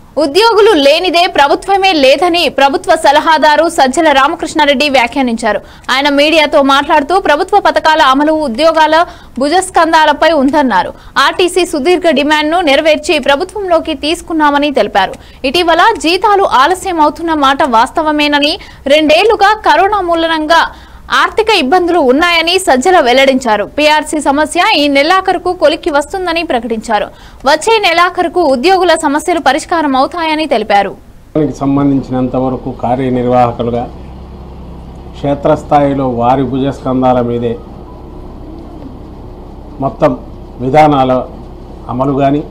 ఉద్యోగులు లేనిదే ప్రభుత్వమే లేదని ప్రభుత్వ సలహాదారు సజ్జల రామకృష్ణారెడ్డి వ్యాఖ్యానించారు ఆయన మీడియాతో మాట్లాడుతూ ప్రభుత్వ పథకాల అమలు ఉద్యోగాల భుజస్కంధాలపై ఉందన్నారు ఆర్టీసీ సుదీర్ఘ డిమాండ్ను నెరవేర్చి ప్రభుత్వంలోకి తీసుకున్నామని తెలిపారు ఇటీవల జీతాలు ఆలస్యం అవుతున్న మాట వాస్తవమేనని రెండేళ్లుగా కరోనా మూలంగా ఆర్థిక ఇబ్బందులు ఉన్నాయని సజ్జల వెల్లడించారు పీఆర్సీ సమస్య ఈ నెలాఖరుకు కొలిక్కి వస్తుందని ప్రకటించారు వచ్చే నెలాఖరుకు ఉద్యోగుల సమస్యలు పరిష్కారం అవుతాయని తెలిపారు దానికి సంబంధించినంత వరకు కార్యనిర్వాహకులుగా క్షేత్రస్థాయిలో వారి భుజస్కంధాల మీదే మొత్తం విధానాల అమలు కానీ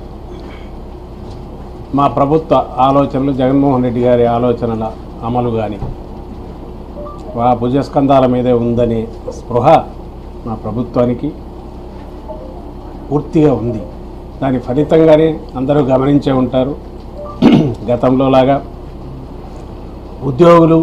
మా ప్రభుత్వ ఆలోచనలు జగన్మోహన్ రెడ్డి గారి ఆలోచనల అమలు కానీ ఆ భుజస్కంధాల మీదే ఉందనే స్పృహ మా ప్రభుత్వానికి పూర్తిగా ఉంది దాని ఫలితంగానే అందరూ గమనించే ఉంటారు గతంలో లాగా ఉద్యోగులు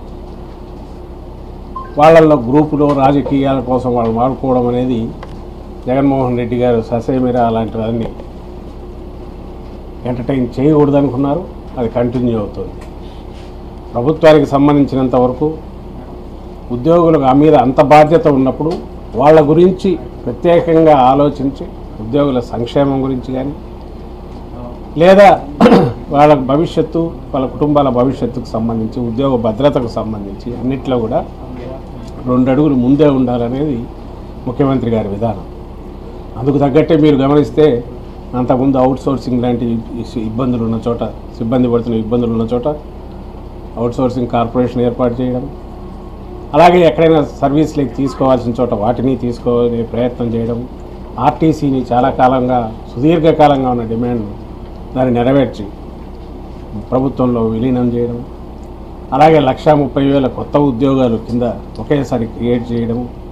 వాళ్ళల్లో గ్రూపులో రాజకీయాల కోసం వాళ్ళు వాడుకోవడం అనేది జగన్మోహన్ రెడ్డి గారు ససేమిరా అలాంటివన్నీ ఎంటర్టైన్ చేయకూడదు అనుకున్నారు అది కంటిన్యూ అవుతుంది ప్రభుత్వానికి సంబంధించినంత వరకు ఉద్యోగులకు ఆ మీద అంత బాధ్యత ఉన్నప్పుడు వాళ్ళ గురించి ప్రత్యేకంగా ఆలోచించి ఉద్యోగుల సంక్షేమం గురించి కానీ లేదా వాళ్ళ భవిష్యత్తు వాళ్ళ కుటుంబాల భవిష్యత్తుకు సంబంధించి ఉద్యోగ భద్రతకు సంబంధించి అన్నిట్లో కూడా రెండు అడుగులు ముందే ఉండాలనేది ముఖ్యమంత్రి గారి విధానం అందుకు తగ్గట్టే మీరు గమనిస్తే అంతకుముందు అవుట్ సోర్సింగ్ లాంటి ఇస్- ఇబ్బందులు ఉన్న చోట సిబ్బంది పడుతున్న ఇబ్బందులు ఉన్న చోట అవుట్ సోర్సింగ్ కార్పొరేషన్ ఏర్పాటు చేయడం అలాగే ఎక్కడైనా సర్వీస్లోకి తీసుకోవాల్సిన చోట వాటిని తీసుకోనే ప్రయత్నం చేయడం ఆర్టీసీని చాలా కాలంగా సుదీర్ఘకాలంగా ఉన్న డిమాండ్ దాన్ని నెరవేర్చి ప్రభుత్వంలో విలీనం చేయడం అలాగే లక్షా ముప్పై వేల కొత్త ఉద్యోగాలు కింద ఒకేసారి క్రియేట్ చేయడం